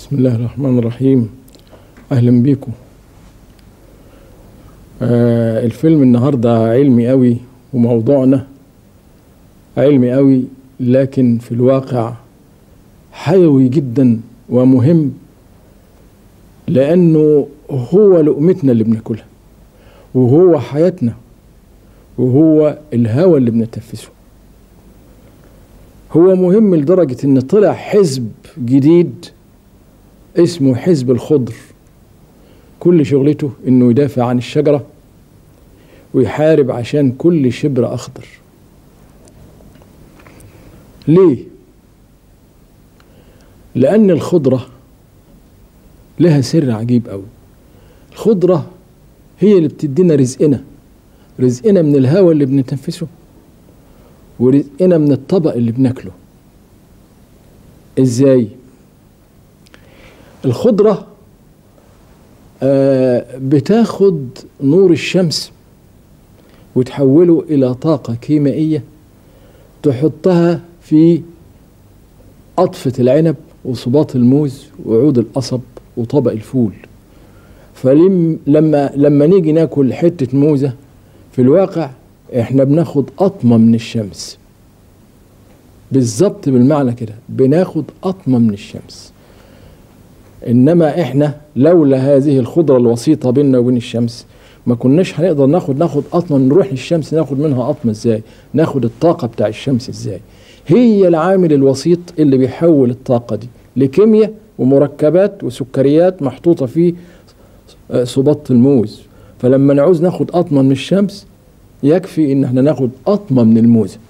بسم الله الرحمن الرحيم اهلا بيكم آه الفيلم النهارده علمي قوي وموضوعنا علمي قوي لكن في الواقع حيوي جدا ومهم لانه هو لقمتنا اللي بناكلها وهو حياتنا وهو الهوى اللي بنتنفسه هو مهم لدرجة ان طلع حزب جديد اسمه حزب الخضر كل شغلته انه يدافع عن الشجرة ويحارب عشان كل شبر اخضر ليه لان الخضرة لها سر عجيب قوي الخضرة هي اللي بتدينا رزقنا رزقنا من الهواء اللي بنتنفسه ورزقنا من الطبق اللي بناكله ازاي الخضرة آه بتاخد نور الشمس وتحوله إلى طاقة كيميائية تحطها في قطفة العنب وصباط الموز وعود القصب وطبق الفول فلما لما نيجي ناكل حتة موزة في الواقع احنا بناخد قطمة من الشمس بالظبط بالمعنى كده بناخد قطمة من الشمس انما احنا لولا هذه الخضرة الوسيطة بيننا وبين الشمس ما كناش هنقدر ناخد ناخد قطمة نروح للشمس ناخد منها قطمة ازاي ناخد الطاقة بتاع الشمس ازاي هي العامل الوسيط اللي بيحول الطاقة دي لكيمياء ومركبات وسكريات محطوطة في صباط الموز فلما نعوز ناخد قطمة من الشمس يكفي ان احنا ناخد قطمة من الموزة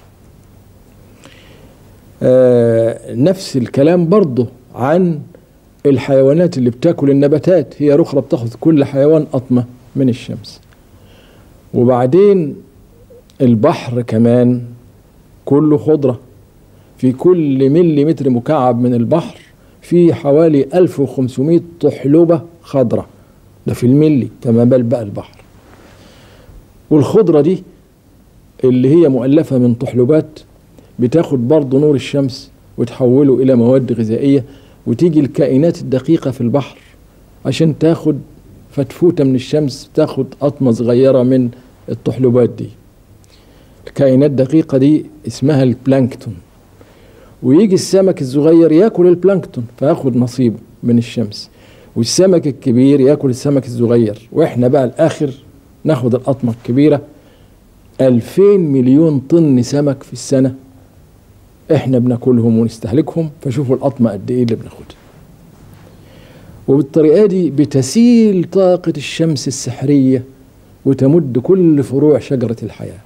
آه نفس الكلام برضه عن الحيوانات اللي بتاكل النباتات هي رخرة بتاخد كل حيوان قطمة من الشمس وبعدين البحر كمان كله خضرة في كل ملي متر مكعب من البحر في حوالي 1500 طحلبة خضرة ده في الملي فما بال بقى البحر والخضرة دي اللي هي مؤلفة من طحلبات بتاخد برضه نور الشمس وتحوله إلى مواد غذائية وتيجي الكائنات الدقيقة في البحر عشان تاخد فتفوتة من الشمس تاخد قطمة صغيرة من الطحلبات دي الكائنات الدقيقة دي اسمها البلانكتون ويجي السمك الصغير ياكل البلانكتون فياخد نصيبه من الشمس والسمك الكبير ياكل السمك الصغير واحنا بقى الاخر ناخد القطمة الكبيرة ألفين مليون طن سمك في السنة احنا بناكلهم ونستهلكهم فشوفوا القطمة قد ايه اللي بناخدها وبالطريقة دي بتسيل طاقة الشمس السحرية وتمد كل فروع شجرة الحياة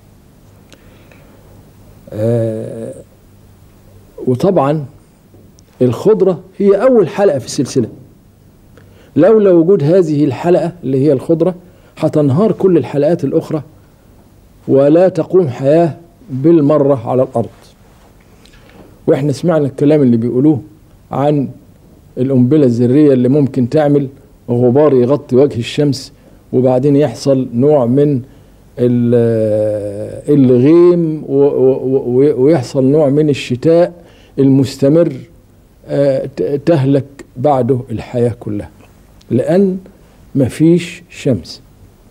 آه وطبعا الخضرة هي أول حلقة في السلسلة لولا وجود هذه الحلقة اللي هي الخضرة هتنهار كل الحلقات الأخرى ولا تقوم حياة بالمرة على الأرض وإحنا سمعنا الكلام اللي بيقولوه عن القنبلة الذرية اللي ممكن تعمل غبار يغطي وجه الشمس وبعدين يحصل نوع من الغيم ويحصل نوع من الشتاء المستمر تهلك بعده الحياة كلها لأن مفيش شمس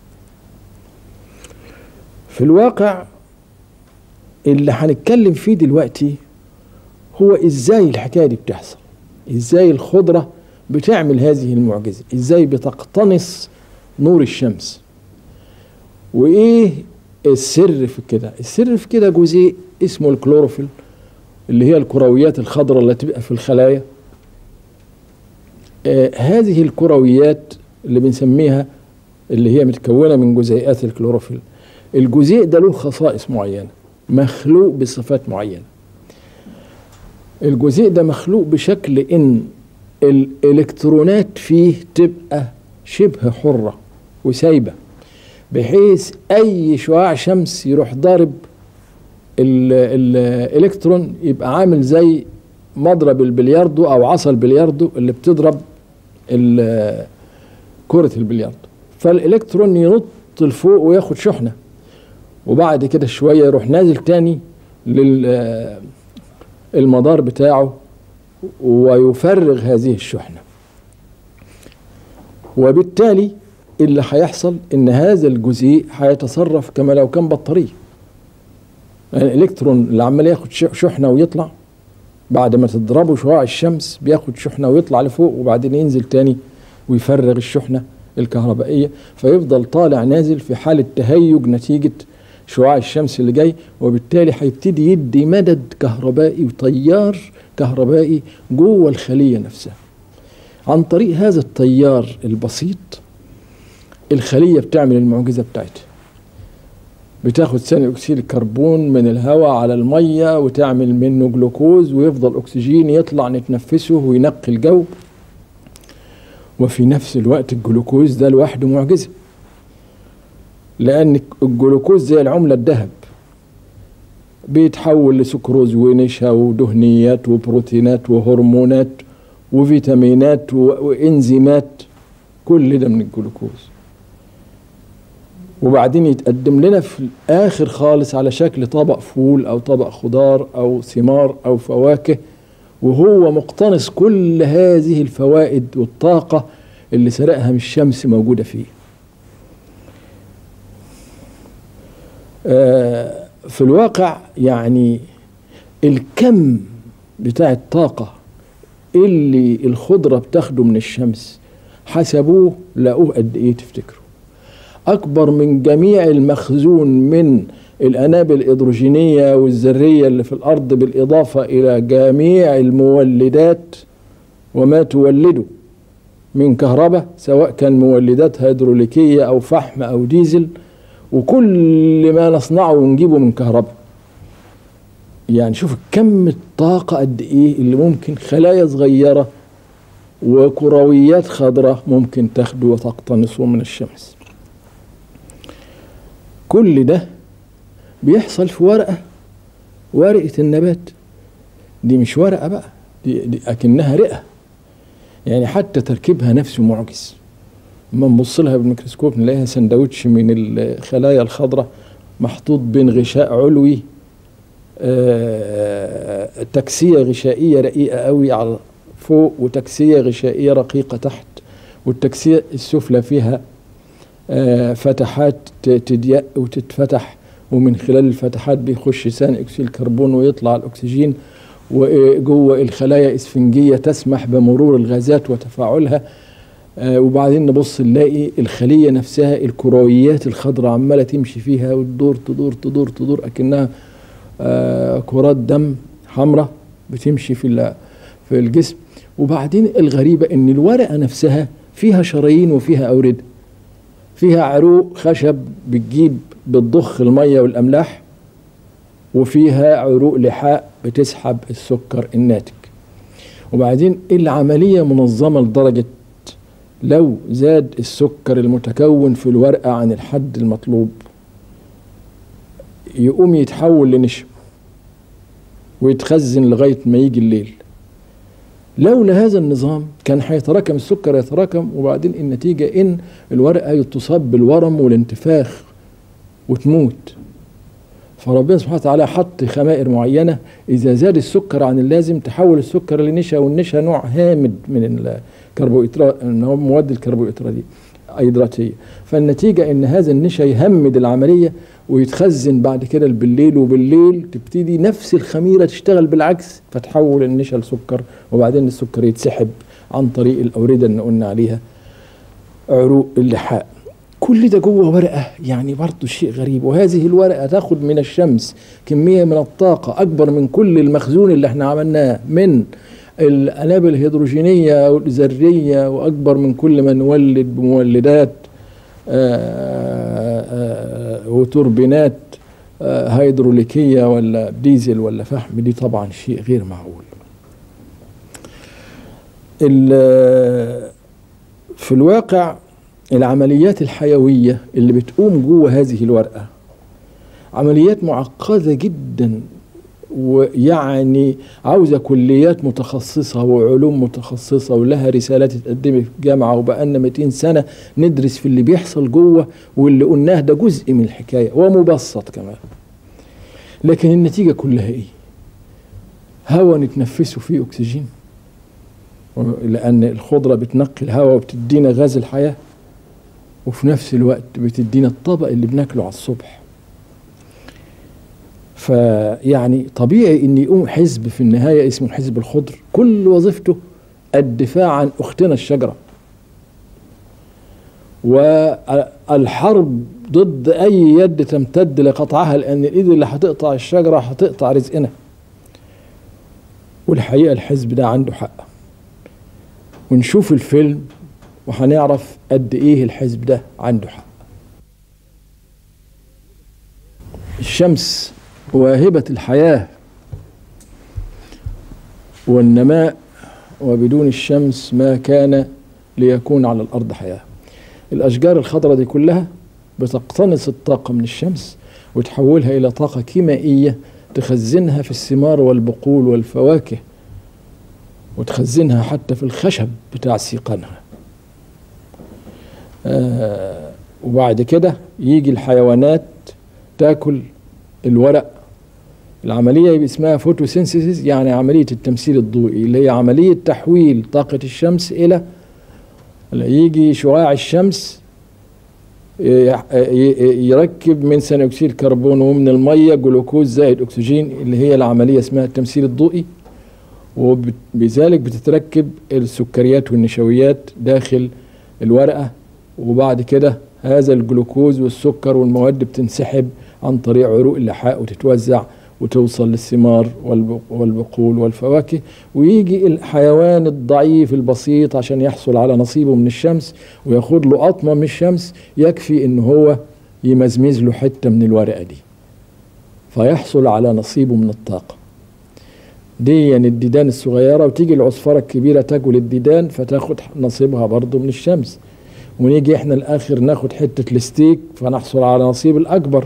في الواقع اللي هنتكلم فيه دلوقتي هو ازاي الحكايه دي بتحصل ازاي الخضره بتعمل هذه المعجزه ازاي بتقتنص نور الشمس وايه السر في كده السر في كده جزيء اسمه الكلوروفيل اللي هي الكرويات الخضراء اللي تبقى في الخلايا آه هذه الكرويات اللي بنسميها اللي هي متكونه من جزيئات الكلوروفيل الجزيء ده له خصائص معينه مخلوق بصفات معينه الجزيء ده مخلوق بشكل ان الالكترونات فيه تبقى شبه حره وسايبه بحيث اي شعاع شمس يروح ضارب الالكترون يبقى عامل زي مضرب البلياردو او عصا البلياردو اللي بتضرب كرة البلياردو فالالكترون ينط لفوق وياخد شحنة وبعد كده شوية يروح نازل تاني للمدار بتاعه ويفرغ هذه الشحنة وبالتالي اللي هيحصل ان هذا الجزيء هيتصرف كما لو كان بطارية يعني الالكترون اللي عمال ياخد شحنة ويطلع بعد ما تضربه شعاع الشمس بياخد شحنة ويطلع لفوق وبعدين ينزل تاني ويفرغ الشحنة الكهربائية فيفضل طالع نازل في حالة تهيج نتيجة شعاع الشمس اللي جاي وبالتالي هيبتدي يدي مدد كهربائي وتيار كهربائي جوه الخلية نفسها عن طريق هذا التيار البسيط الخلية بتعمل المعجزة بتاعتها بتاخد ثاني أكسيد الكربون من الهواء على المية وتعمل منه جلوكوز ويفضل أكسجين يطلع نتنفسه وينقي الجو وفي نفس الوقت الجلوكوز ده لوحده معجزة لأن الجلوكوز زي العملة الذهب بيتحول لسكروز ونشا ودهنيات وبروتينات وهرمونات وفيتامينات وانزيمات كل ده من الجلوكوز وبعدين يتقدم لنا في الاخر خالص على شكل طبق فول او طبق خضار او ثمار او فواكه وهو مقتنص كل هذه الفوائد والطاقه اللي سرقها من الشمس موجوده فيه آه في الواقع يعني الكم بتاع الطاقة اللي الخضرة بتاخده من الشمس حسبوه لقوه قد ايه تفتكروا اكبر من جميع المخزون من الانابل الهيدروجينية والذرية اللي في الارض بالاضافة الى جميع المولدات وما تولده من كهرباء سواء كان مولدات هيدروليكية او فحم او ديزل وكل ما نصنعه ونجيبه من كهرباء يعني شوف كم الطاقة قد ايه اللي ممكن خلايا صغيرة وكرويات خضراء ممكن تاخده وتقتنصه من الشمس كل ده بيحصل في ورقة ورقة النبات دي مش ورقة بقى دي, دي أكنها رئة يعني حتى تركيبها نفسه معجز اما نبص لها بالميكروسكوب نلاقيها سندوتش من الخلايا الخضراء محطوط بين غشاء علوي آه تكسية غشائية رقيقة قوي على فوق وتكسية غشائية رقيقة تحت والتكسية السفلى فيها آه فتحات تضيق وتتفتح ومن خلال الفتحات بيخش ثاني اكسيد الكربون ويطلع الاكسجين وجوه الخلايا اسفنجيه تسمح بمرور الغازات وتفاعلها آه وبعدين نبص نلاقي الخلية نفسها الكرويات الخضراء عمالة تمشي فيها وتدور تدور تدور تدور أكنها آه كرات دم حمراء بتمشي في في الجسم وبعدين الغريبة إن الورقة نفسها فيها شرايين وفيها أوردة فيها عروق خشب بتجيب بتضخ المية والأملاح وفيها عروق لحاء بتسحب السكر الناتج وبعدين العملية منظمة لدرجة لو زاد السكر المتكون في الورقة عن الحد المطلوب يقوم يتحول لنشا ويتخزن لغاية ما يجي الليل لولا هذا النظام كان هيتراكم السكر يتراكم وبعدين النتيجة إن الورقة تصاب بالورم والانتفاخ وتموت فربنا سبحانه وتعالى حط خمائر معينة إذا زاد السكر عن اللازم تحول السكر لنشا والنشا نوع هامد من الكربوهيدرات ان هو مواد الكربوهيدراتية هيدراتية فالنتيجة ان هذا النشا يهمد العملية ويتخزن بعد كده بالليل وبالليل تبتدي نفس الخميرة تشتغل بالعكس فتحول النشا لسكر وبعدين السكر يتسحب عن طريق الأوردة اللي قلنا عليها عروق اللحاء كل ده جوه ورقة يعني برضه شيء غريب وهذه الورقة تاخد من الشمس كمية من الطاقة أكبر من كل المخزون اللي احنا عملناه من الأنابل الهيدروجينية والذرية وأكبر من كل ما نولد بمولدات آآ آآ وتوربينات هيدروليكية ولا ديزل ولا فحم دي طبعا شيء غير معقول في الواقع العمليات الحيوية اللي بتقوم جوه هذه الورقة عمليات معقدة جدا ويعني عاوزة كليات متخصصة وعلوم متخصصة ولها رسالات اتقدمت في الجامعة وبقالنا 200 سنة ندرس في اللي بيحصل جوه واللي قلناه ده جزء من الحكاية ومبسط كمان لكن النتيجة كلها ايه؟ هواء نتنفسه فيه أكسجين لأن الخضرة بتنقي الهواء وبتدينا غاز الحياة وفي نفس الوقت بتدينا الطبق اللي بناكله على الصبح فيعني طبيعي ان يقوم حزب في النهاية اسمه حزب الخضر كل وظيفته الدفاع عن اختنا الشجرة والحرب ضد اي يد تمتد لقطعها لان الايد اللي هتقطع الشجرة هتقطع رزقنا والحقيقة الحزب ده عنده حق ونشوف الفيلم وهنعرف قد ايه الحزب ده عنده حق الشمس واهبة الحياة والنماء وبدون الشمس ما كان ليكون على الأرض حياة الأشجار الخضراء دي كلها بتقتنص الطاقة من الشمس وتحولها إلى طاقة كيميائية تخزنها في الثمار والبقول والفواكه وتخزنها حتى في الخشب بتاع سيقانها آه وبعد كده يجي الحيوانات تاكل الورق العملية اسمها فوتوسينثيسيس يعني عملية التمثيل الضوئي اللي هي عملية تحويل طاقة الشمس إلى يجي شعاع الشمس يركب من ثاني أكسيد الكربون ومن المية جلوكوز زائد أكسجين اللي هي العملية اسمها التمثيل الضوئي وبذلك بتتركب السكريات والنشويات داخل الورقة وبعد كده هذا الجلوكوز والسكر والمواد بتنسحب عن طريق عروق اللحاء وتتوزع وتوصل للثمار والبقول والفواكه ويجي الحيوان الضعيف البسيط عشان يحصل على نصيبه من الشمس وياخد له قطمة من الشمس يكفي ان هو يمزمز له حتة من الورقة دي فيحصل على نصيبه من الطاقة دي يعني الديدان الصغيرة وتيجي العصفرة الكبيرة تاكل الديدان فتاخد نصيبها برضه من الشمس ونيجي احنا الاخر ناخد حتة الستيك فنحصل على نصيب الاكبر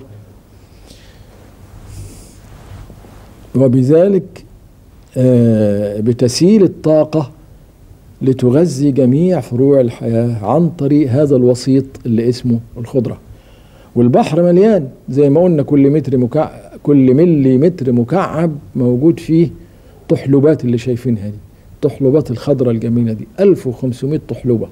وبذلك بتسيل الطاقة لتغذي جميع فروع الحياة عن طريق هذا الوسيط اللي اسمه الخضرة والبحر مليان زي ما قلنا كل متر مكعب كل ملي متر مكعب موجود فيه طحلبات اللي شايفينها دي الطحلبات الخضراء الجميلة دي 1500 طحلبة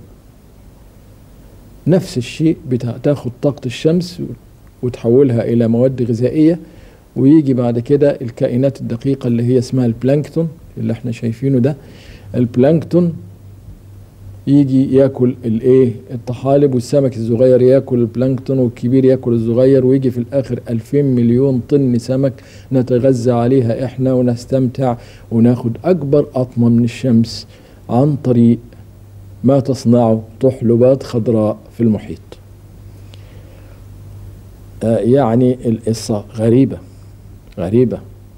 نفس الشيء بتاخد طاقة الشمس وتحولها إلى مواد غذائية ويجي بعد كده الكائنات الدقيقة اللي هي اسمها البلانكتون اللي احنا شايفينه ده البلانكتون يجي ياكل الايه الطحالب والسمك الصغير ياكل البلانكتون والكبير ياكل الصغير ويجي في الاخر 2000 مليون طن سمك نتغذى عليها احنا ونستمتع وناخد اكبر قطمه من الشمس عن طريق ما تصنعه طحلبات خضراء في المحيط آه يعني القصه غريبه غريبه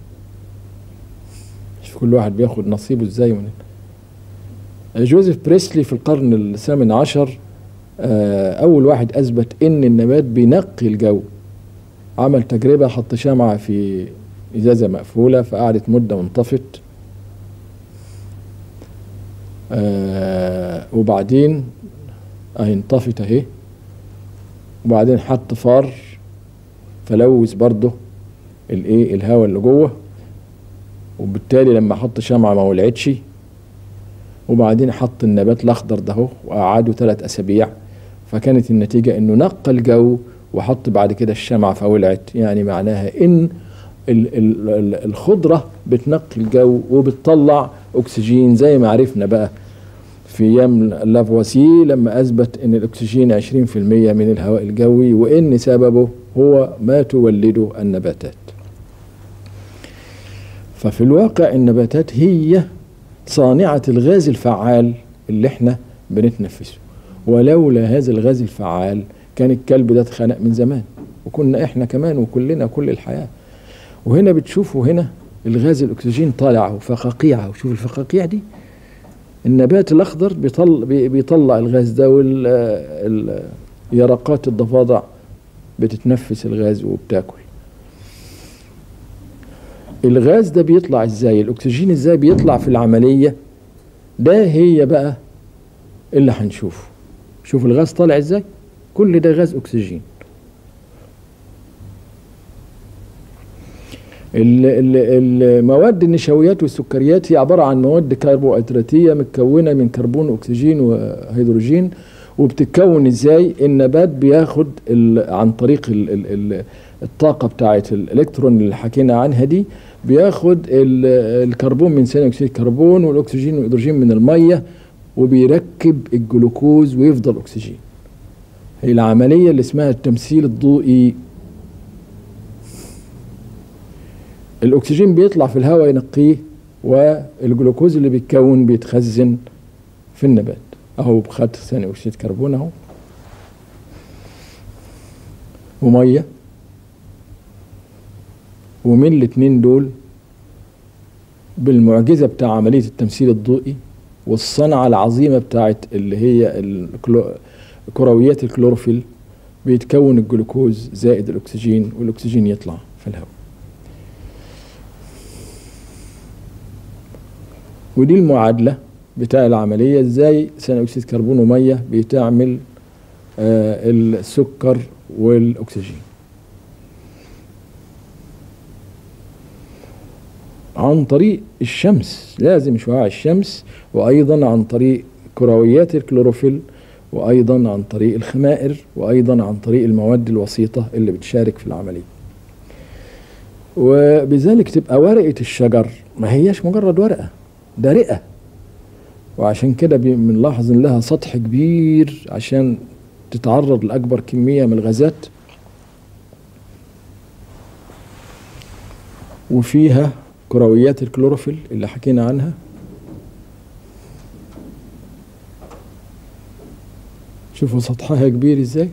شوف كل واحد بياخد نصيبه ازاي من جوزيف بريسلي في القرن الثامن عشر أول واحد أثبت إن النبات بينقي الجو عمل تجربة حط شمعة في إزازة مقفولة فقعدت مدة وانطفت وبعدين أهي انطفت أهي وبعدين حط فار فلوث برضه الايه الهواء اللي جوه وبالتالي لما حط شمعة ما ولعتش وبعدين حط النبات الاخضر ده اهو وقعدوا ثلاث اسابيع فكانت النتيجه انه نقى الجو وحط بعد كده الشمعه فولعت يعني معناها ان ال ال الخضره بتنقي الجو وبتطلع اكسجين زي ما عرفنا بقى في ايام لافواسي لما اثبت ان الاكسجين 20% من الهواء الجوي وان سببه هو ما تولده النباتات ففي الواقع النباتات هي صانعة الغاز الفعال اللي احنا بنتنفسه ولولا هذا الغاز الفعال كان الكلب ده اتخنق من زمان وكنا احنا كمان وكلنا كل الحياة وهنا بتشوفوا هنا الغاز الاكسجين طالع وفقاقيع وشوف الفقاقيع دي النبات الاخضر بيطلع, بيطلع الغاز ده واليرقات الضفادع بتتنفس الغاز وبتاكل الغاز ده بيطلع ازاي الاكسجين ازاي بيطلع في العملية ده هي بقى اللي هنشوفه شوف الغاز طالع ازاي كل ده غاز اكسجين ال- ال- المواد النشويات والسكريات هي عبارة عن مواد كربوهيدراتية متكونة من كربون وأكسجين وهيدروجين وبتتكون ازاي النبات بياخد ال- عن طريق ال ال ال الطاقة بتاعة الإلكترون اللي حكينا عنها دي بياخد ال- الكربون من ثاني أكسيد الكربون والأكسجين والهيدروجين من المية وبيركب الجلوكوز ويفضل أكسجين هي العملية اللي اسمها التمثيل الضوئي الأكسجين بيطلع في الهواء ينقيه والجلوكوز اللي بيتكون بيتخزن في النبات اهو خد ثاني اكسيد كربون اهو وميه ومن الاتنين دول بالمعجزه بتاع عمليه التمثيل الضوئي والصنعه العظيمه بتاعت اللي هي الكلو... كرويات الكلوروفيل بيتكون الجلوكوز زائد الاكسجين والاكسجين يطلع في الهواء ودي المعادله بتاع العمليه ازاي ثاني اكسيد كربون وميه بتعمل آه السكر والاكسجين عن طريق الشمس لازم شعاع الشمس وايضا عن طريق كرويات الكلوروفيل وايضا عن طريق الخمائر وايضا عن طريق المواد الوسيطه اللي بتشارك في العمليه وبذلك تبقى ورقه الشجر ما هياش مجرد ورقه ده رئه وعشان كده بنلاحظ ان لها سطح كبير عشان تتعرض لاكبر كميه من الغازات وفيها كرويات الكلوروفيل اللي حكينا عنها شوفوا سطحها كبير ازاي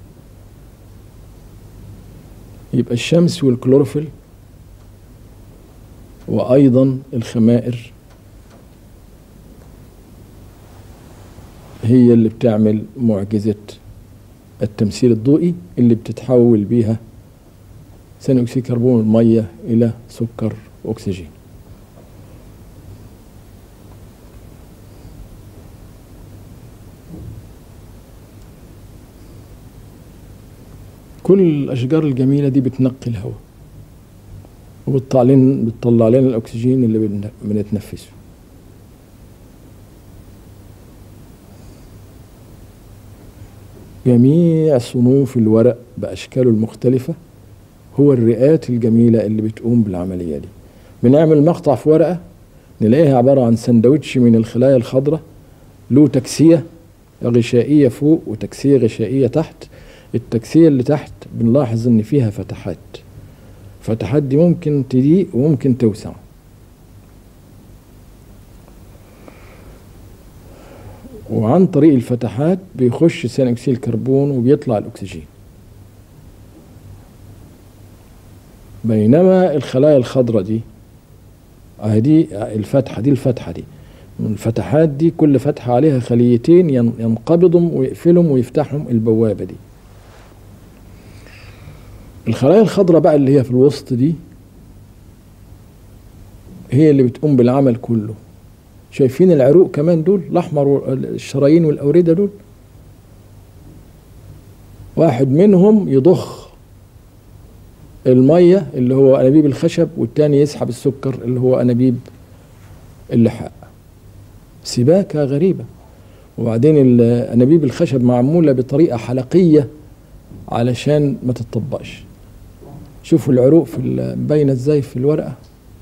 يبقى الشمس والكلوروفيل وايضا الخمائر هي اللي بتعمل معجزة التمثيل الضوئي اللي بتتحول بيها ثاني أكسيد كربون المية إلى سكر وأكسجين كل الأشجار الجميلة دي بتنقي الهواء وبتطلع لنا بتطلع لنا الأكسجين اللي بن- بنتنفسه جميع صنوف الورق بأشكاله المختلفة هو الرئات الجميلة اللي بتقوم بالعملية دي بنعمل مقطع في ورقة نلاقيها عبارة عن سندوتش من الخلايا الخضراء له تكسية غشائية فوق وتكسية غشائية تحت التكسية اللي تحت بنلاحظ ان فيها فتحات فتحات دي ممكن تضيق وممكن توسع وعن طريق الفتحات بيخش ثاني اكسيد الكربون وبيطلع الاكسجين بينما الخلايا الخضراء دي دي الفتحه دي الفتحه دي من الفتحات دي كل فتحه عليها خليتين ين- ينقبضهم ويقفلهم ويفتحهم البوابه دي الخلايا الخضراء بقى اللي هي في الوسط دي هي اللي بتقوم بالعمل كله شايفين العروق كمان دول الاحمر والشرايين والاورده دول واحد منهم يضخ الميه اللي هو انابيب الخشب والتاني يسحب السكر اللي هو انابيب اللحاء سباكه غريبه وبعدين ال- انابيب الخشب معموله بطريقه حلقيه علشان ما تتطبقش شوفوا العروق في ال- باينه ازاي في الورقه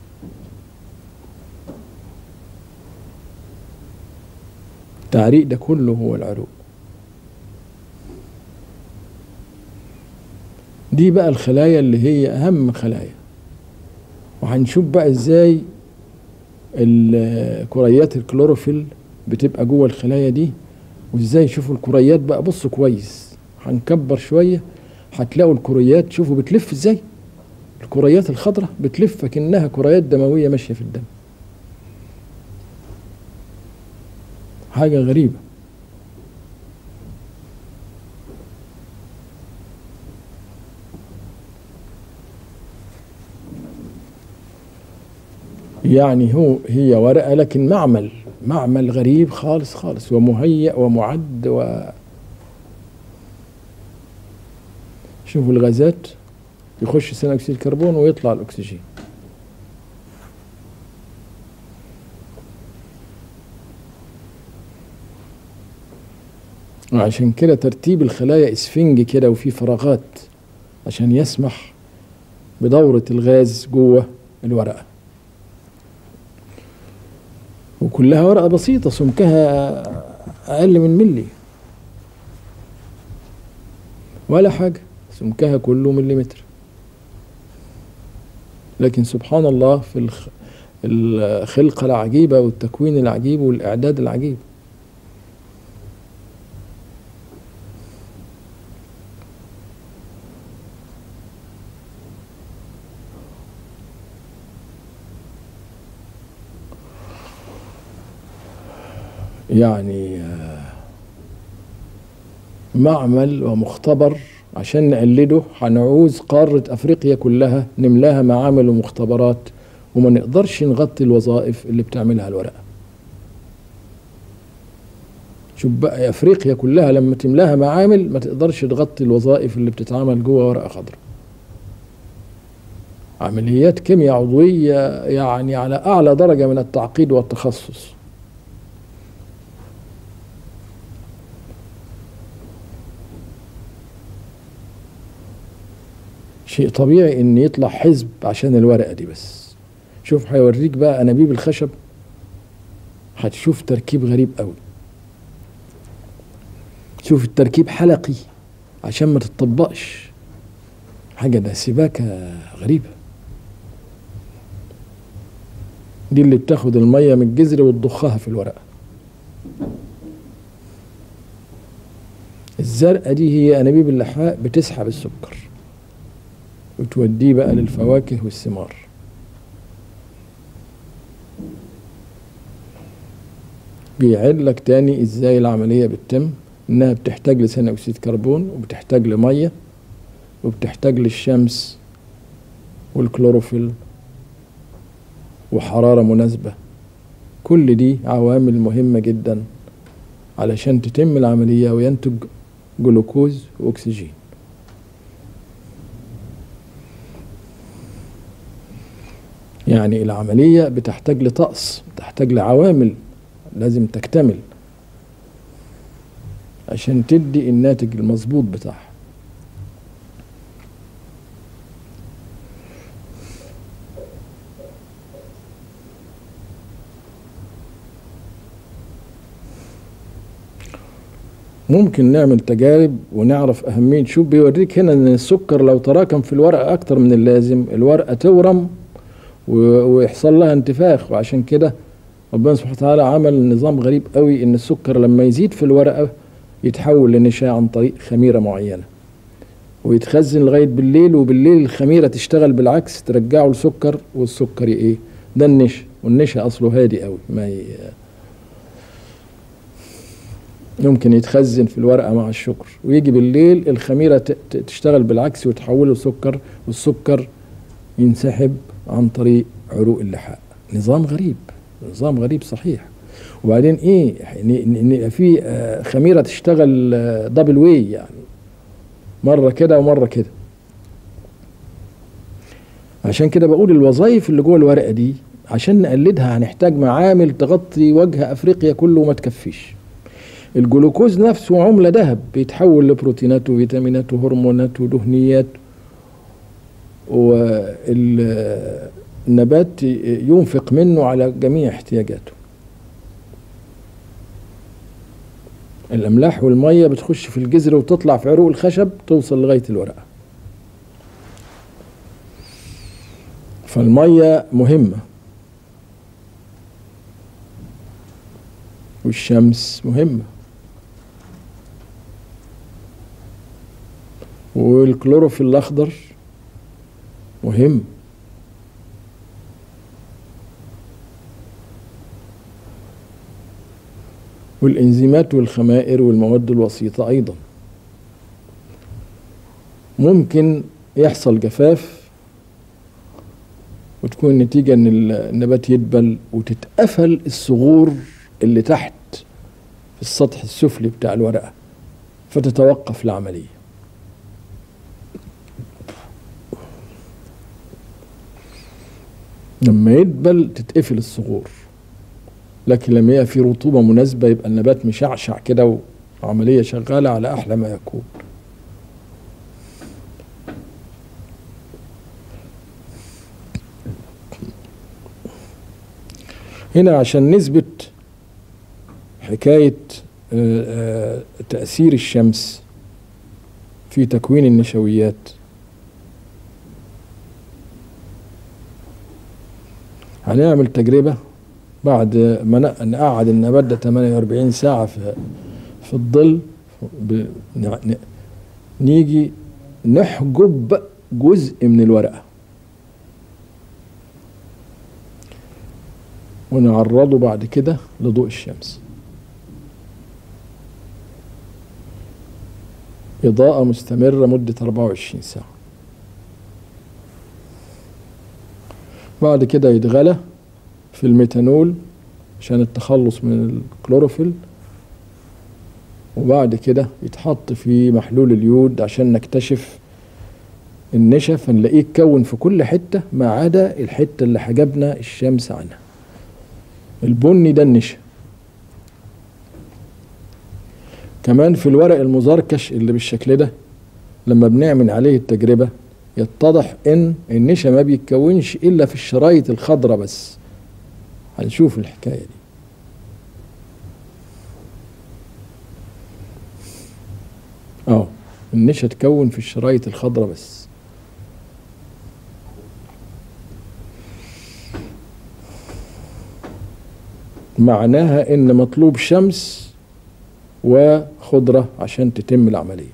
التعريق ده كله هو العروق دي بقى الخلايا اللي هي اهم خلايا وهنشوف بقى ازاي ال- كريات الكلوروفيل بتبقى جوه الخلايا دي وازاي شوفوا الكريات بقى بصوا كويس هنكبر شويه هتلاقوا الكريات شوفوا بتلف ازاي الكريات الخضراء بتلف كأنها كريات دمويه ماشيه في الدم حاجه غريبه يعني هو هي ورقة لكن معمل معمل غريب خالص خالص ومهيأ ومعد و شوفوا الغازات يخش ثاني أكسيد الكربون ويطلع الأكسجين وعشان كده ترتيب الخلايا اسفنج كده وفي فراغات عشان يسمح بدورة الغاز جوه الورقة وكلها ورقة بسيطة سمكها أقل من ملي ولا حاجة سمكها كله مليمتر لكن سبحان الله في الخ... الخلقة العجيبة والتكوين العجيب والإعداد العجيب يعني معمل ومختبر عشان نقلده هنعوز قارة أفريقيا كلها نملاها معامل ومختبرات وما نقدرش نغطي الوظائف اللي بتعملها الورقة شوف بقى أفريقيا كلها لما تملاها معامل ما تقدرش تغطي الوظائف اللي بتتعمل جوه ورقة خضراء عمليات كيمياء عضوية يعني على أعلى درجة من التعقيد والتخصص شيء طبيعي ان يطلع حزب عشان الورقه دي بس شوف هيوريك بقى انابيب الخشب هتشوف تركيب غريب قوي شوف التركيب حلقي عشان ما تتطبقش حاجة ده سباكة غريبة دي اللي بتاخد المية من الجذر وتضخها في الورقة الزرقاء دي هي أنابيب اللحاء بتسحب السكر وتوديه بقى للفواكه والثمار بيعد لك تاني ازاي العملية بتتم انها بتحتاج لثاني اكسيد كربون وبتحتاج لمية وبتحتاج للشمس والكلوروفيل وحرارة مناسبة كل دي عوامل مهمة جدا علشان تتم العملية وينتج جلوكوز واكسجين يعني العملية بتحتاج لطقس بتحتاج لعوامل لازم تكتمل عشان تدي الناتج المظبوط بتاعها ممكن نعمل تجارب ونعرف أهمية شوف بيوريك هنا إن السكر لو تراكم في الورقة أكتر من اللازم الورقة تورم ويحصل لها انتفاخ وعشان كده ربنا سبحانه وتعالى عمل نظام غريب قوي ان السكر لما يزيد في الورقه يتحول لنشا عن طريق خميره معينه ويتخزن لغايه بالليل وبالليل الخميره تشتغل بالعكس ترجعه لسكر والسكر ايه ده النشا والنشا اصله هادي قوي ما ي... يمكن يتخزن في الورقه مع الشكر ويجي بالليل الخميره تشتغل بالعكس وتحوله لسكر والسكر ينسحب عن طريق عروق اللحاء نظام غريب نظام غريب صحيح وبعدين ايه ان في خميره تشتغل دبل واي يعني مره كده ومره كده عشان كده بقول الوظائف اللي جوه الورقه دي عشان نقلدها هنحتاج معامل تغطي وجه افريقيا كله وما تكفيش الجلوكوز نفسه عمله ذهب بيتحول لبروتينات وفيتامينات وهرمونات ودهنيات والنبات ينفق منه على جميع احتياجاته الأملاح والمية بتخش في الجذر وتطلع في عروق الخشب توصل لغاية الورقة فالمية مهمة والشمس مهمة والكلوروفيل الأخضر مهم والإنزيمات والخمائر والمواد الوسيطة أيضا ممكن يحصل جفاف وتكون النتيجة إن النبات يدبل وتتقفل الصغور اللي تحت في السطح السفلي بتاع الورقة فتتوقف العملية لما يدبل تتقفل الصغور لكن لما يبقى في رطوبة مناسبة يبقى النبات مشعشع كده عملية شغالة على أحلى ما يكون هنا عشان نثبت حكاية آه، آه، تأثير الشمس في تكوين النشويات هنعمل تجربة بعد ما ن- نقعد النبات ده 48 ساعة في في الظل ب- ن- ن- نيجي نحجب جزء من الورقة ونعرضه بعد كده لضوء الشمس إضاءة مستمرة مدة 24 ساعة بعد كده يتغلى في الميثانول عشان التخلص من الكلوروفيل وبعد كده يتحط في محلول اليود عشان نكتشف النشا فنلاقيه اتكون في كل حتة ما عدا الحتة اللي حجبنا الشمس عنها البني ده النشا كمان في الورق المزركش اللي بالشكل ده لما بنعمل عليه التجربة يتضح ان النشا ما بيتكونش الا في الشرايط الخضراء بس هنشوف الحكاية دي اه النشا تكون في الشرايط الخضراء بس معناها ان مطلوب شمس وخضرة عشان تتم العملية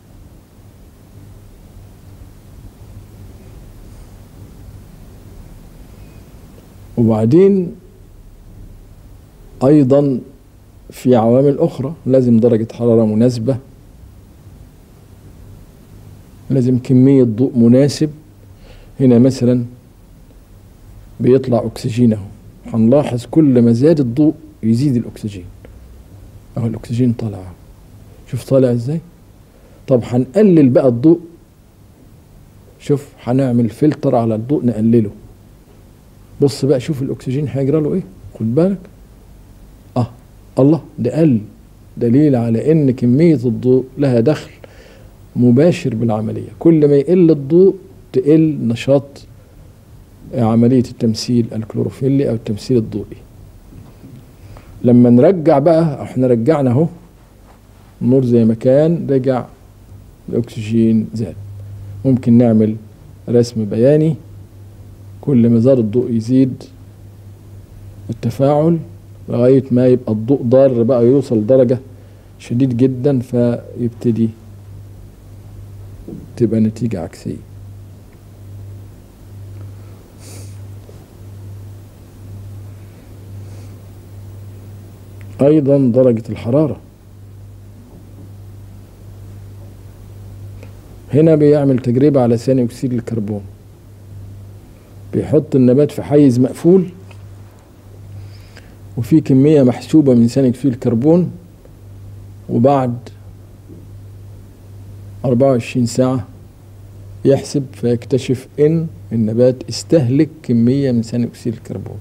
وبعدين ايضا في عوامل اخرى لازم درجة حرارة مناسبة لازم كمية ضوء مناسب هنا مثلا بيطلع اكسجين اهو هنلاحظ كل ما زاد الضوء يزيد الاكسجين اهو الاكسجين طالع أهو. شوف طالع ازاي طب هنقلل بقى الضوء شوف هنعمل فلتر على الضوء نقلله بص بقى شوف الاكسجين هيجرى له ايه خد بالك اه الله ده قل دليل على ان كمية الضوء لها دخل مباشر بالعملية كل ما يقل الضوء تقل نشاط عملية التمثيل الكلوروفيلي أو التمثيل الضوئي لما نرجع بقى احنا رجعنا اهو النور زي ما كان رجع الأكسجين زاد ممكن نعمل رسم بياني كل ما زاد الضوء يزيد التفاعل لغاية ما يبقى الضوء ضار بقى يوصل لدرجة شديد جدا فيبتدي تبقى نتيجة عكسية أيضا درجة الحرارة هنا بيعمل تجربة على ثاني أكسيد الكربون بيحط النبات في حيز مقفول وفي كمية محسوبة من ثاني أكسيد الكربون وبعد 24 ساعة يحسب فيكتشف إن النبات استهلك كمية من ثاني أكسيد الكربون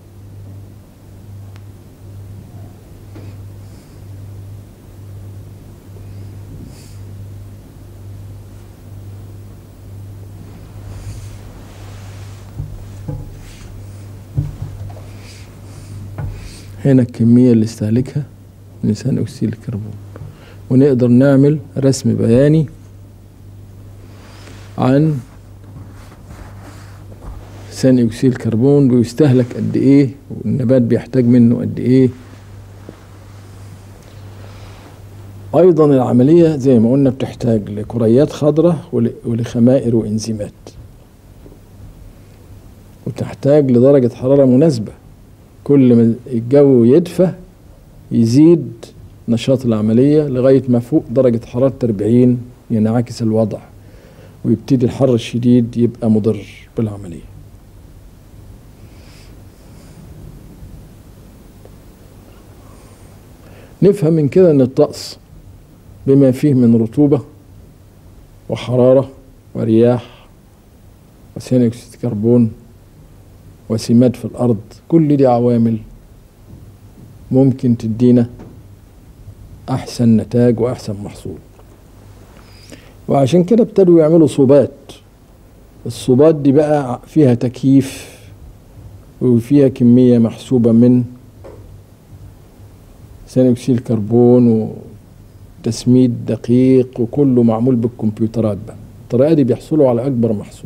هنا الكمية اللي استهلكها من ثاني أكسيد الكربون ونقدر نعمل رسم بياني عن ثاني أكسيد الكربون بيستهلك قد إيه والنبات بيحتاج منه قد إيه أيضا العملية زي ما قلنا بتحتاج لكريات خضراء ول- ولخمائر وإنزيمات وتحتاج لدرجة حرارة مناسبة كل ما الجو يدفى يزيد نشاط العملية لغاية ما فوق درجة حرارة 40 ينعكس الوضع ويبتدي الحر الشديد يبقى مضر بالعملية نفهم من كده ان الطقس بما فيه من رطوبة وحرارة ورياح وثاني اكسيد الكربون وسمات في الارض كل دي عوامل ممكن تدينا أحسن نتاج وأحسن محصول وعشان كده ابتدوا يعملوا صوبات الصوبات دي بقى فيها تكييف وفيها كمية محسوبة من ثاني أكسيد الكربون وتسميد دقيق وكله معمول بالكمبيوترات بقى الطريقة دي بيحصلوا على أكبر محصول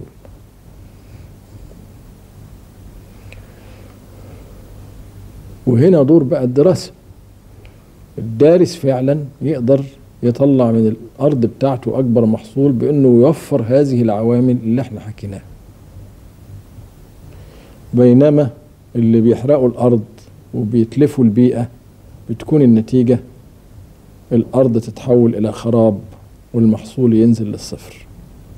وهنا دور بقى الدراسة الدارس فعلا يقدر يطلع من الأرض بتاعته أكبر محصول بأنه يوفر هذه العوامل اللي احنا حكيناها بينما اللي بيحرقوا الأرض وبيتلفوا البيئة بتكون النتيجة الأرض تتحول إلى خراب والمحصول ينزل للصفر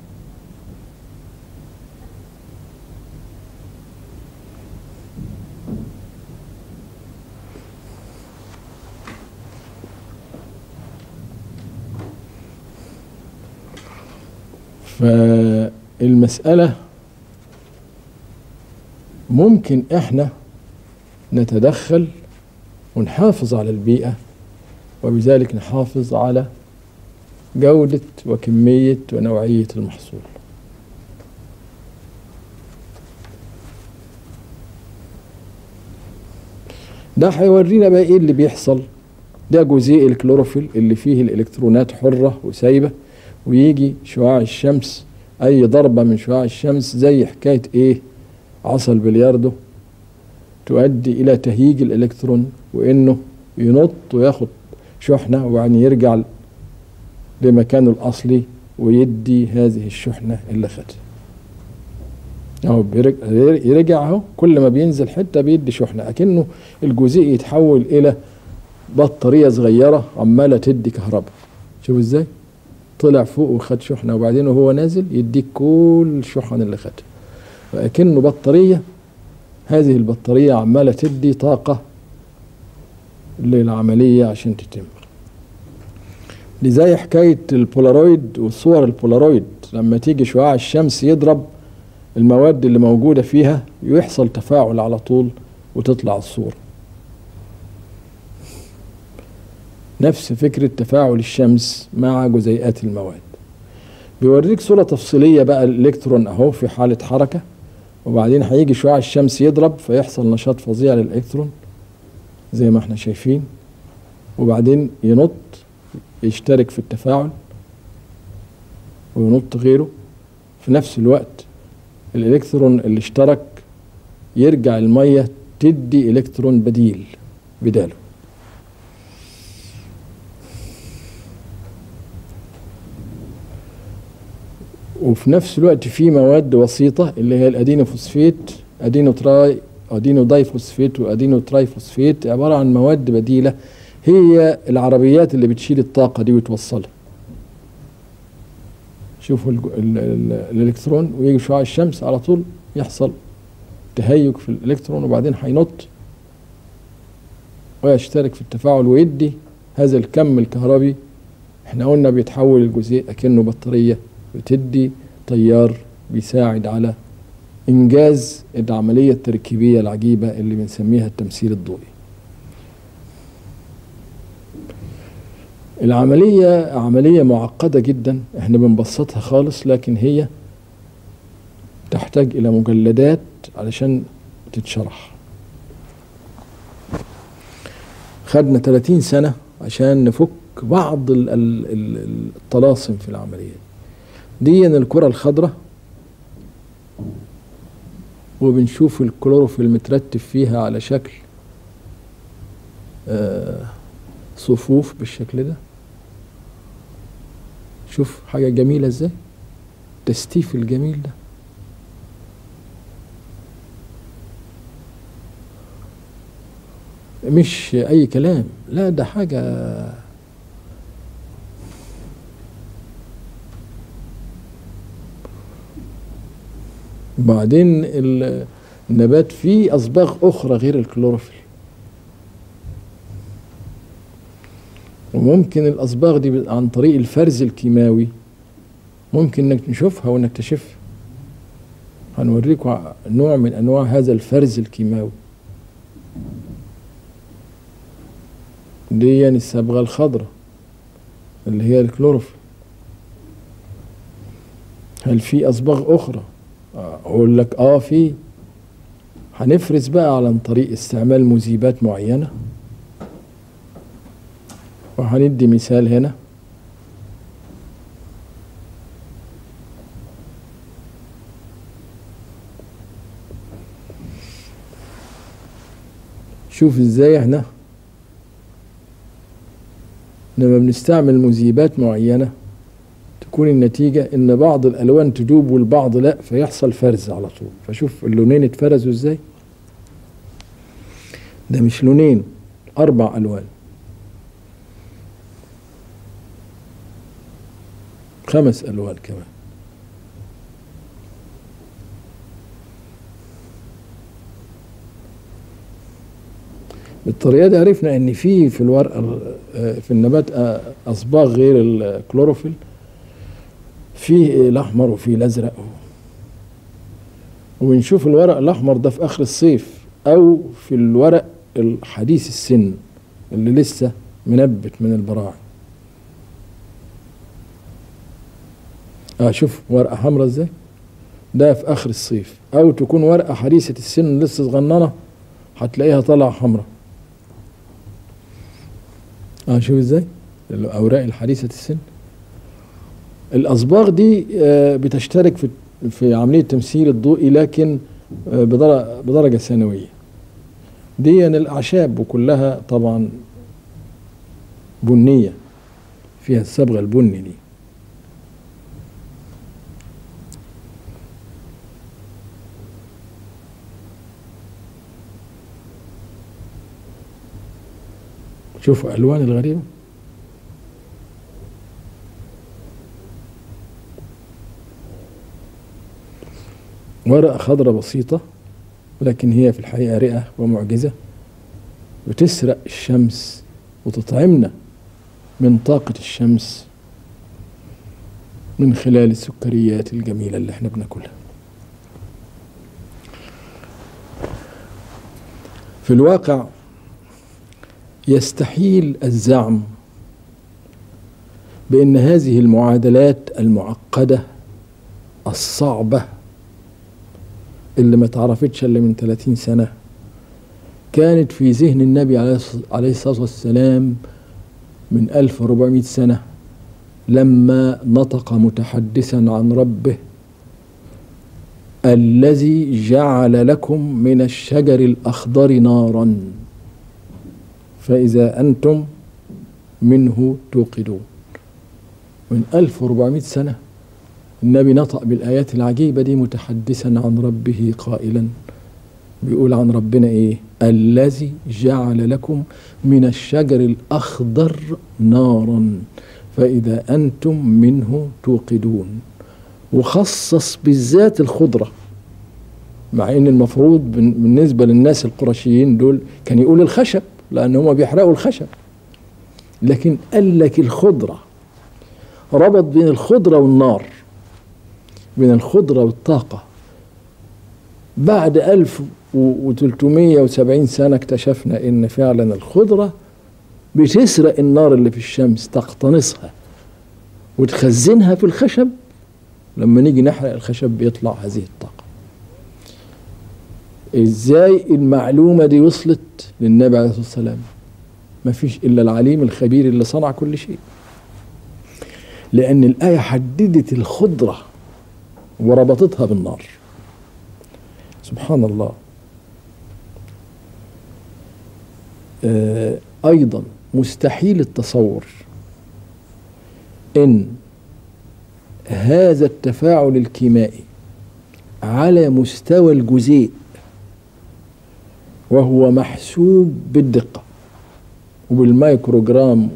فالمسألة ممكن احنا نتدخل ونحافظ على البيئة وبذلك نحافظ على جودة وكمية ونوعية المحصول ده هيورينا بقى ايه اللي بيحصل ده جزيء الكلوروفيل اللي فيه الالكترونات حرة وسايبة ويجي شعاع الشمس اي ضربة من شعاع الشمس زي حكاية ايه عصا البلياردو تؤدي الى تهيج الالكترون وانه ينط وياخد شحنة وبعدين يرجع لمكانه الاصلي ويدي هذه الشحنة اللي خدها اهو يرجع اهو كل ما بينزل حتة بيدي شحنة اكنه الجزيء يتحول الى بطارية صغيرة عمالة تدي كهرباء شوف ازاي طلع فوق وخد شحنة وبعدين وهو نازل يديك كل الشحن اللي خدها فأكنه بطارية هذه البطارية عمالة تدي طاقة للعملية عشان تتم دي زي حكاية البولارويد والصور البولارويد لما تيجي شعاع الشمس يضرب المواد اللي موجودة فيها يحصل تفاعل على طول وتطلع الصورة نفس فكرة تفاعل الشمس مع جزيئات المواد بيوريك صورة تفصيلية بقى الإلكترون أهو في حالة حركة وبعدين هيجي شعاع الشمس يضرب فيحصل نشاط فظيع للإلكترون زي ما احنا شايفين وبعدين ينط يشترك في التفاعل وينط غيره في نفس الوقت الإلكترون اللي اشترك يرجع المية تدي إلكترون بديل بداله وفي نفس الوقت في مواد وسيطة اللي هي الأدينوفوسفيت أدينو تراي أدينو دايفوسفيت وأدينو ترايفوسفيت عبارة عن مواد بديلة هي العربيات اللي بتشيل الطاقة دي وتوصلها شوفوا ال ال ال الإلكترون ويجي شعاع الشمس على طول يحصل تهيج في الإلكترون وبعدين هينط ويشترك في التفاعل ويدي هذا الكم الكهربي احنا قلنا بيتحول الجزيء أكنه بطارية بتدي تيار بيساعد على إنجاز العملية التركيبية العجيبة اللي بنسميها التمثيل الضوئي العملية عملية معقدة جدا احنا بنبسطها خالص لكن هي تحتاج إلى مجلدات علشان تتشرح خدنا 30 سنة عشان نفك بعض الطلاسم في العملية دي الكرة الخضراء وبنشوف الكلوروفيل مترتب فيها على شكل آه صفوف بالشكل ده شوف حاجة جميلة ازاي تستيف الجميل ده مش اي كلام لا ده حاجة وبعدين النبات فيه أصباغ أخرى غير الكلوروفيل وممكن الأصباغ دي عن طريق الفرز الكيماوي ممكن انك نشوفها ونكتشفها هنوريكم نوع من انواع هذا الفرز الكيماوي دي الصبغة الخضراء اللي هي الكلوروفيل هل في أصباغ أخرى؟ أقول لك آه في هنفرز بقى عن طريق استعمال مذيبات معينة وهندي مثال هنا شوف ازاي احنا لما بنستعمل مذيبات معينة تكون النتيجة ان بعض الالوان تدوب والبعض لا فيحصل فرز على طول فشوف اللونين اتفرزوا ازاي ده مش لونين اربع الوان خمس الوان كمان بالطريقه دي عرفنا ان في في الورقه في النبات اصباغ غير الكلوروفيل في الاحمر وفي الازرق وبنشوف الورق الاحمر ده في اخر الصيف او في الورق الحديث السن اللي لسه منبت من البراعم اه شوف ورقه حمراء ازاي ده في اخر الصيف او تكون ورقه حديثه السن لسه صغننه هتلاقيها طالعه حمراء اه شوف ازاي الاوراق الحديثه السن الاصباغ دي آه بتشترك في في عمليه التمثيل الضوئي لكن آه بدرجه ثانويه دي الاعشاب وكلها طبعا بنيه فيها الصبغه البني دي شوفوا الوان الغريبه ورقه خضراء بسيطه لكن هي في الحقيقه رئه ومعجزه وتسرق الشمس وتطعمنا من طاقه الشمس من خلال السكريات الجميله اللي احنا بناكلها في الواقع يستحيل الزعم بان هذه المعادلات المعقده الصعبه اللي ما تعرفتش الا من 30 سنه كانت في ذهن النبي عليه الصلاه والسلام من 1400 سنه لما نطق متحدثا عن ربه الذي جعل لكم من الشجر الاخضر نارا فإذا أنتم منه توقدون من 1400 سنة النبي نطق بالآيات العجيبة دي متحدثا عن ربه قائلا بيقول عن ربنا إيه الذي جعل لكم من الشجر الأخضر نارا فإذا أنتم منه توقدون وخصص بالذات الخضرة مع ان المفروض بالنسبة للناس القرشيين دول كان يقول الخشب لأن هم بيحرقوا الخشب لكن قال لك الخضرة ربط بين الخضرة والنار بين الخضرة والطاقة بعد 1370 سنة اكتشفنا إن فعلا الخضرة بتسرق النار اللي في الشمس تقتنصها وتخزنها في الخشب لما نيجي نحرق الخشب بيطلع هذه الطاقة ازاي المعلومة دي وصلت للنبي عليه الصلاة والسلام ما فيش إلا العليم الخبير اللي صنع كل شيء لأن الآية حددت الخضرة وربطتها بالنار سبحان الله آه أيضا مستحيل التصور إن هذا التفاعل الكيميائي على مستوى الجزيء وهو محسوب بالدقة وبالميكروجرام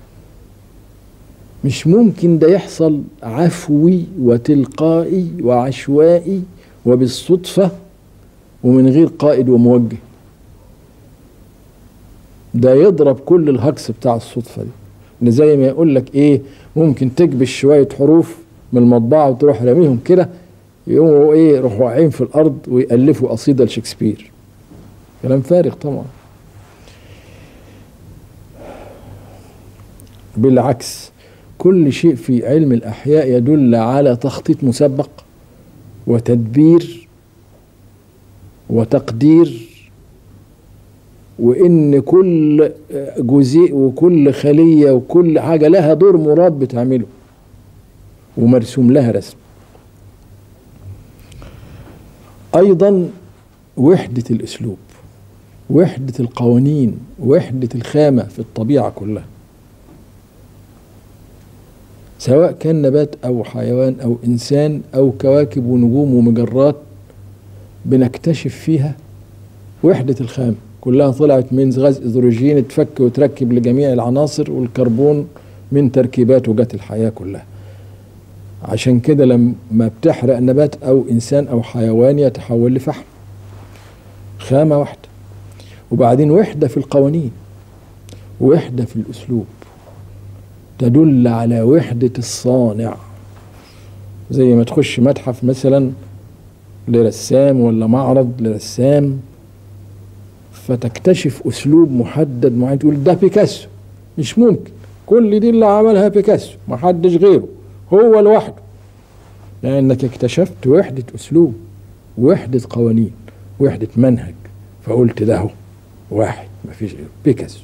مش ممكن ده يحصل عفوي وتلقائي وعشوائي وبالصدفة ومن غير قائد وموجه ده يضرب كل الهجس بتاع الصدفة دي ان زي ما يقول لك ايه ممكن تكبش شوية حروف من المطبعة وتروح راميهم كده يقوموا ايه يروحوا واقعين في الارض ويألفوا قصيدة لشكسبير كلام فارغ طبعا بالعكس كل شيء في علم الأحياء يدل على تخطيط مسبق وتدبير وتقدير وإن كل جزيء وكل خلية وكل حاجة لها دور مراد بتعمله ومرسوم لها رسم أيضا وحدة الأسلوب وحدة القوانين وحدة الخامة في الطبيعة كلها سواء كان نبات أو حيوان أو إنسان أو كواكب ونجوم ومجرات بنكتشف فيها وحدة الخامة كلها طلعت من غاز هيدروجين اتفك وتركب لجميع العناصر والكربون من تركيباته جت الحياة كلها عشان كده لما بتحرق نبات أو إنسان أو حيوان يتحول لفحم خامة واحدة وبعدين وحدة في القوانين وحدة في الأسلوب تدل على وحدة الصانع زي ما تخش متحف مثلا لرسام ولا معرض لرسام فتكتشف أسلوب محدد معين تقول ده بيكاسو مش ممكن كل دي اللي عملها بيكاسو محدش غيره هو لوحده لأنك اكتشفت وحدة أسلوب وحدة قوانين وحدة منهج فقلت ده هو واحد مفيش غيره بيكاسو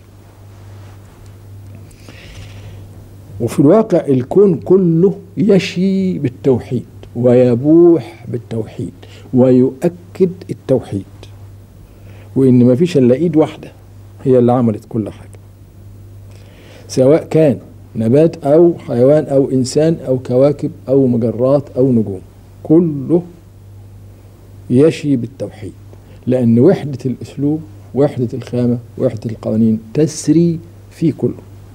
وفي الواقع الكون كله يشي بالتوحيد ويبوح بالتوحيد ويؤكد التوحيد وان ما فيش الا ايد واحده هي اللي عملت كل حاجه سواء كان نبات او حيوان او انسان او كواكب او مجرات او نجوم كله يشي بالتوحيد لان وحده الاسلوب وحده الخامه وحده القوانين تسري في كله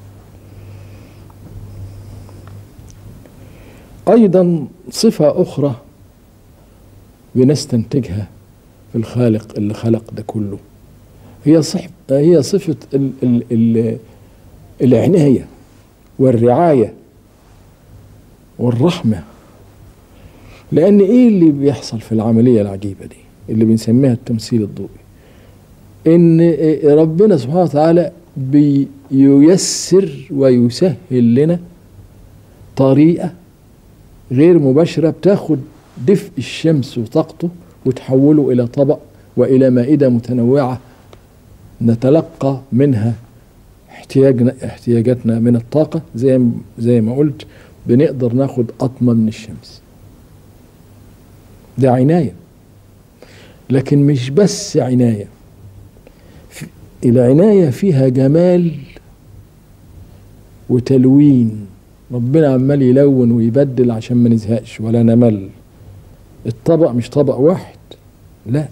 ايضا صفه اخرى بنستنتجها في الخالق اللي خلق ده كله هي صح هي صفه ال ال ال العنايه والرعايه والرحمه لان ايه اللي بيحصل في العمليه العجيبه دي اللي بنسميها التمثيل الضوئي ان ربنا سبحانه وتعالى بييسر ويسهل لنا طريقه غير مباشرة بتاخد دفء الشمس وطاقته وتحوله إلى طبق وإلى مائدة متنوعة نتلقى منها احتياجنا احتياجاتنا من الطاقة زي زي ما قلت بنقدر ناخد قطمة من الشمس ده عناية لكن مش بس عناية العناية فيها جمال وتلوين ربنا عمال يلون ويبدل عشان ما نزهقش ولا نمل الطبق مش طبق واحد لا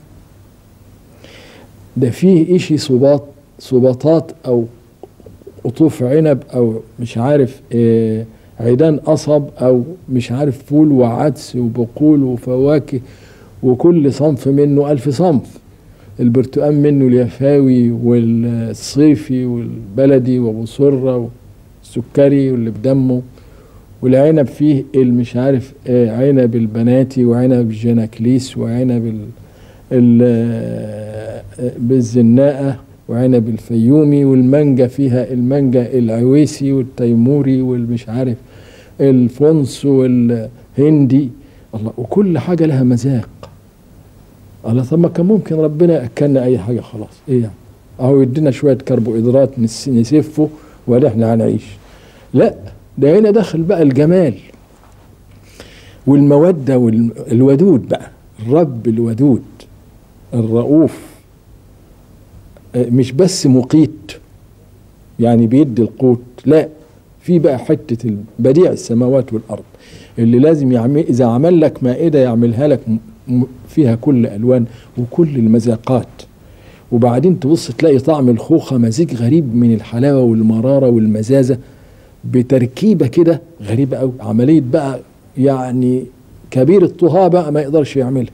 ده فيه اشي صباط صباطات او قطوف عنب او مش عارف إيه عيدان قصب او مش عارف فول وعدس وبقول وفواكه وكل صنف منه الف صنف البرتقال منه اليفاوي والصيفي والبلدي وابو سره السكري واللي بدمه والعنب فيه المش عارف عنب البناتي وعنب الجناكليس وعنب بالزناقة وعنب الفيومي والمانجا فيها المانجا العويسي والتيموري والمش عارف الفونس والهندي الله وكل حاجة لها مذاق الله طب ما كان ممكن ربنا ياكلنا اي حاجه خلاص ايه يعني اهو يدينا شويه كربوهيدرات نسفه ولا احنا هنعيش لا ده هنا دخل بقى الجمال والمودة والودود بقى الرب الودود الرؤوف مش بس مقيت يعني بيدي القوت لا في بقى حتة بديع السماوات والأرض اللي لازم يعمل إذا عمل لك مائدة يعملها لك فيها كل ألوان وكل المذاقات وبعدين تبص تلاقي طعم الخوخة مزيج غريب من الحلاوة والمرارة والمزازة بتركيبة كده غريبة أوي عملية بقى يعني كبير الطهاة بقى ما يقدرش يعملها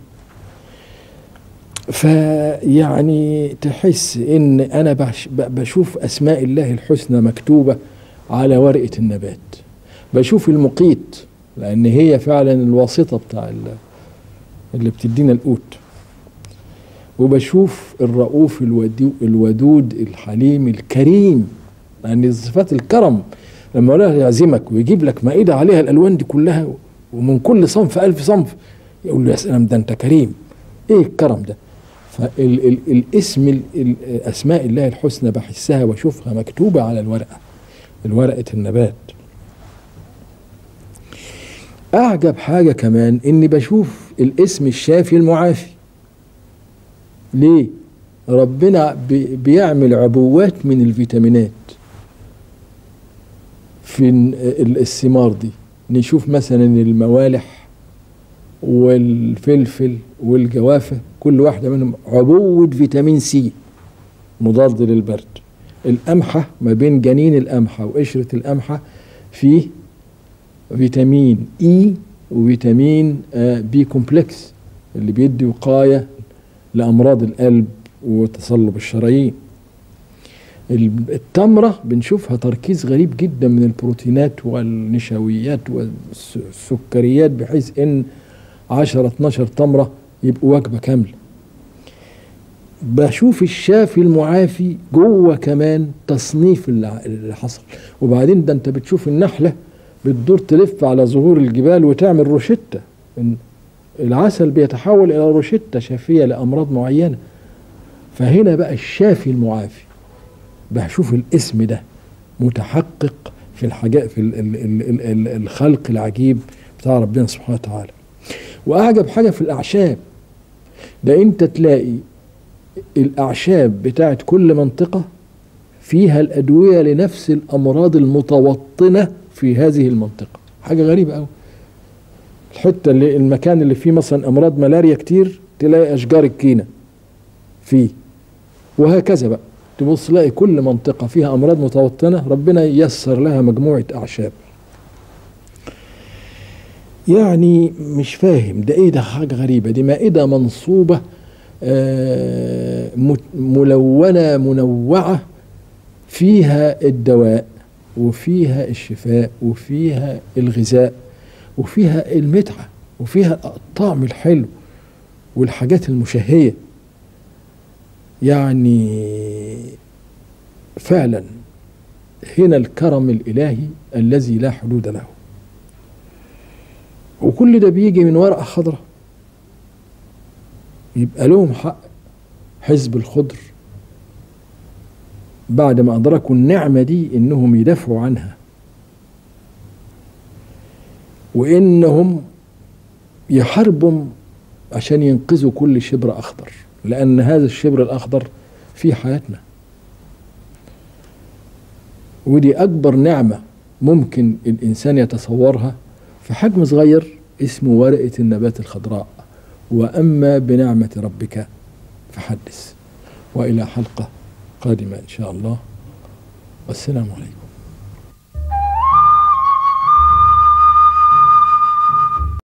فيعني تحس ان انا بشوف اسماء الله الحسنى مكتوبه على ورقه النبات بشوف المقيت لان هي فعلا الواسطه بتاع اللي بتدينا القوت وبشوف الرؤوف الودود الحليم الكريم لان يعني صفات الكرم لما مولانا يعزمك ويجيب لك مائدة عليها الألوان دي كلها ومن كل صنف ألف صنف يقول له يا سلام ده أنت كريم إيه الكرم ده فالاسم ال ال أسماء الله الحسنى بحسها وأشوفها مكتوبة على الورقة الورقة النبات أعجب حاجة كمان إني بشوف الاسم الشافي المعافي ليه؟ ربنا بي- بيعمل عبوات من الفيتامينات في ال- الثمار دي نشوف مثلا الموالح والفلفل والجوافة كل واحدة منهم عبوة فيتامين سي مضاد للبرد القمحة ما بين جنين القمحة وقشرة القمحة فيه فيتامين اي وفيتامين آه، بي كومبلكس اللي بيدي وقاية لأمراض القلب وتصلب الشرايين ال- التمرة بنشوفها تركيز غريب جدا من البروتينات والنشويات والسكريات بحيث ان 10 12 تمرة يبقوا وجبة كاملة بشوف الشافي المعافي جوه كمان تصنيف اللي اللي حصل وبعدين ده انت بتشوف النحلة بتدور تلف على ظهور الجبال وتعمل روشتة إن العسل بيتحول إلى روشتة شافية لأمراض معينة فهنا بقى الشافي المعافي بشوف الاسم ده متحقق في الحاجات في ال ال ال ال ال الخلق العجيب بتاع ربنا سبحانه وتعالى واعجب حاجه في الاعشاب ده انت تلاقي الاعشاب بتاعت كل منطقه فيها الادويه لنفس الامراض المتوطنه في هذه المنطقه حاجه غريبه قوي الحته اللي المكان اللي فيه مثلا امراض ملاريا كتير تلاقي اشجار الكينه فيه وهكذا بقى تبص تلاقي كل منطقة فيها أمراض متوطنة ربنا ييسر لها مجموعة أعشاب يعني مش فاهم ده ايه ده حاجة غريبة دي مائدة منصوبة آه، مت- ملونة منوعة فيها الدواء وفيها الشفاء وفيها الغذاء وفيها المتعة وفيها الطعم الحلو والحاجات المشهية يعني فعلا هنا الكرم الإلهي الذي لا حدود له وكل ده بيجي من ورقة خضراء يبقى لهم حق حزب الخضر بعد ما أدركوا النعمة دي إنهم يدافعوا عنها وإنهم يحاربوا عشان ينقذوا كل شبر أخضر لأن هذا الشبر الأخضر في حياتنا ودي أكبر نعمة ممكن الإنسان يتصورها في حجم صغير اسمه ورقة النبات الخضراء وأما بنعمة ربك فحدث وإلى حلقة قادمة إن شاء الله والسلام عليكم